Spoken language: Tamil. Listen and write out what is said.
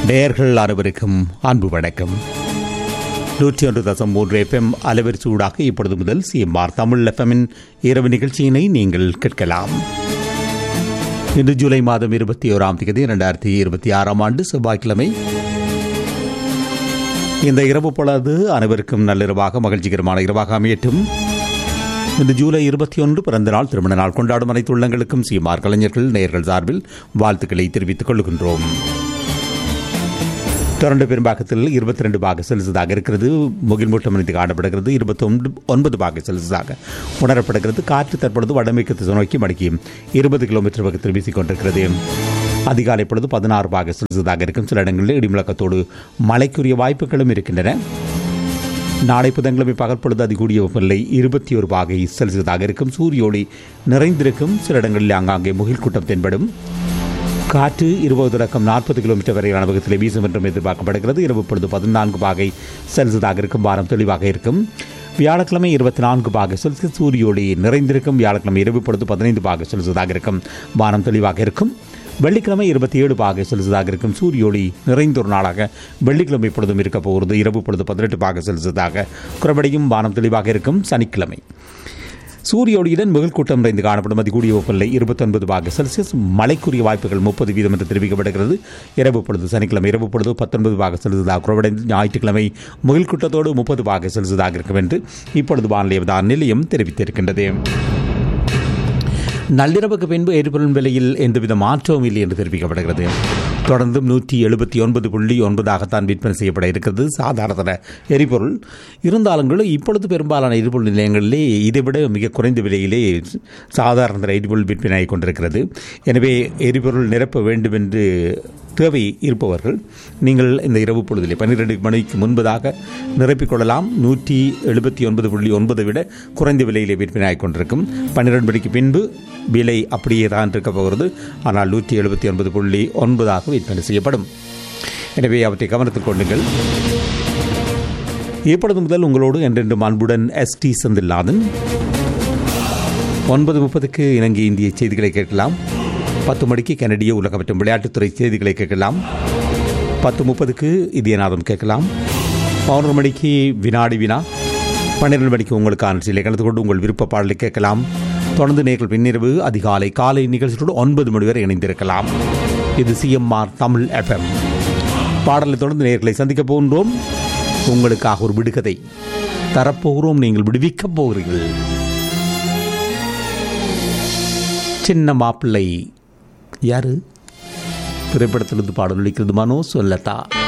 நேயர்கள் அனைவருக்கும் அன்பு வணக்கம் நூற்றி ஒன்று தசம் மூன்று எஃப்எம் அலைவரிசை ஊடாக இப்பொழுது முதல் சிஎம்ஆர் தமிழ் எஃப்எம்மின் இரவு நிகழ்ச்சியினை நீங்கள் கேட்கலாம் இன்று ஜூலை மாதம் இருபத்தி ஓராம் தேதி இரண்டாயிரத்தி இருபத்தி ஆறாம் ஆண்டு செவ்வாய்க்கிழமை இந்த இரவு பொழுது அனைவருக்கும் நள்ளிரவாக மகிழ்ச்சிகரமான இரவாக அமையட்டும் இன்று ஜூலை இருபத்தி ஒன்று பிறந்த நாள் திருமண நாள் கொண்டாடும் அனைத்து உள்ளங்களுக்கும் சீமார் கலைஞர்கள் நேயர்கள் சார்பில் வாழ்த்துக்களை தெரிவித்துக் கொள்கின்றோம் தொடர்ந்து பெரும்பாக்கத்தில் இருபத்தி ரெண்டு பாக செல்சியஸாக இருக்கிறது முகில் மூட்டம் அணிந்து காணப்படுகிறது இருபத்தி ஒன்று ஒன்பது பாக செல்சியஸாக உணரப்படுகிறது காற்று தற்பொழுது வடமேற்கு திசை நோக்கி மணிக்கு இருபது கிலோமீட்டர் வேகத்தில் வீசிக்கொண்டிருக்கிறது அதிகாலை பொழுது பதினாறு பாக செல்சியஸாக இருக்கும் சில இடங்களில் இடிமுழக்கத்தோடு மழைக்குரிய வாய்ப்புகளும் இருக்கின்றன நாளை புதன்கிழமை பகல் பொழுது அதிகூடிய வெப்பநிலை இருபத்தி ஒரு பாகை செல்சியஸாக இருக்கும் சூரிய ஒளி நிறைந்திருக்கும் சில இடங்களில் ஆங்காங்கே முகில் கூட்டம் தென்படும் காற்று இருபது தொடக்கம் நாற்பது கிலோமீட்டர் வரையிலான வேகத்தில் வீசும் என்றும் எதிர்பார்க்கப்படுகிறது இரவு பொழுது பதினான்கு பாகை செல்சியஸாக இருக்கும் வாரம் தெளிவாக இருக்கும் வியாழக்கிழமை இருபத்தி நான்கு பாக செல்சியஸ் சூரிய ஒளி நிறைந்திருக்கும் வியாழக்கிழமை இரவு பொழுது பதினைந்து பாக செல்சியஸாக இருக்கும் வானம் தெளிவாக இருக்கும் வெள்ளிக்கிழமை இருபத்தி ஏழு பாக செல்சியஸாக இருக்கும் சூரிய ஒளி நிறைந்த ஒரு நாளாக வெள்ளிக்கிழமை பொழுதும் இருக்க போகிறது இரவு பொழுது பதினெட்டு பாக செல்சியஸாக குறைபடியும் வானம் தெளிவாக இருக்கும் சனிக்கிழமை சூரிய ஒளியுடன் மிகல் கூட்டம் நிறைந்து காணப்படும் அதிகூடிய வெப்பநிலை இருபத்தொன்பது பாக செல்சியஸ் மழைக்குரிய வாய்ப்புகள் முப்பது வீதம் என்று தெரிவிக்கப்படுகிறது இரவு பொழுது சனிக்கிழமை இரவு பொழுது பத்தொன்பது பாக செல்சியஸாக குறைவடைந்து ஞாயிற்றுக்கிழமை முகில் கூட்டத்தோடு முப்பது பாக செல்சியஸாக இருக்கும் என்று இப்பொழுது வானிலை தான் நிலையம் தெரிவித்திருக்கின்றது நள்ளிரவுக்கு பின்பு எரிபொருள் விலையில் எந்தவித மாற்றமும் இல்லை என்று தெரிவிக்கப்படுகிறது தொடர்ந்தும் நூற்றி எழுபத்தி ஒன்பது புள்ளி ஒன்பதாகத்தான் விற்பனை செய்யப்பட இருக்கிறது சாதாரண எரிபொருள் இருந்தாலும் கூட இப்பொழுது பெரும்பாலான எரிபொருள் நிலையங்களிலே இதைவிட மிக குறைந்த விலையிலே சாதாரண எரிபொருள் விற்பனை கொண்டிருக்கிறது எனவே எரிபொருள் நிரப்ப வேண்டும் என்று தேவை இருப்பவர்கள் நீங்கள் இந்த இரவு பொழுதிலே பன்னிரெண்டு மணிக்கு முன்பதாக நிரப்பிக்கொள்ளலாம் நூற்றி எழுபத்தி ஒன்பது புள்ளி ஒன்பதை விட குறைந்த விலையிலே விற்பனை கொண்டிருக்கும் பன்னிரெண்டு மணிக்கு பின்பு விலை அப்படியே தான் இருக்க போகிறது ஆனால் நூற்றி எழுபத்தி ஒன்பது புள்ளி ஒன்பதாக விற்பனை செய்யப்படும் எனவே அவற்றை கவனத்தில் கொள்ளுங்கள் இப்பொழுது முதல் உங்களோடு என்றென்றும் அன்புடன் எஸ் டி செந்தில்நாதன் ஒன்பது முப்பதுக்கு இலங்கை இந்திய செய்திகளை கேட்கலாம் பத்து மணிக்கு கனடிய உலக மற்றும் விளையாட்டுத்துறை செய்திகளை கேட்கலாம் பத்து முப்பதுக்கு இதயநாதம் கேட்கலாம் பதினொரு மணிக்கு வினாடி வினா பன்னிரண்டு மணிக்கு உங்களுக்கான சிலை கலந்து கொண்டு உங்கள் விருப்ப பாடலை கேட்கலாம் தொடர்ந்து நேர்கள் பின்னிரவு அதிகாலை காலை நிகழ்ச்சியோடு ஒன்பது மணி வரை இணைந்திருக்கலாம் இது சிஎம்ஆர் தமிழ் எஃப்எம் பாடலை தொடர்ந்து நேர்களை சந்திக்க போகின்றோம் உங்களுக்காக ஒரு விடுகதை தரப்போகிறோம் நீங்கள் விடுவிக்கப் போகிறீர்கள் சின்ன மாப்பிள்ளை யாரு திரைப்படத்திலிருந்து பாடல் ஒழிக்கிறது மனோ சொல்லத்தா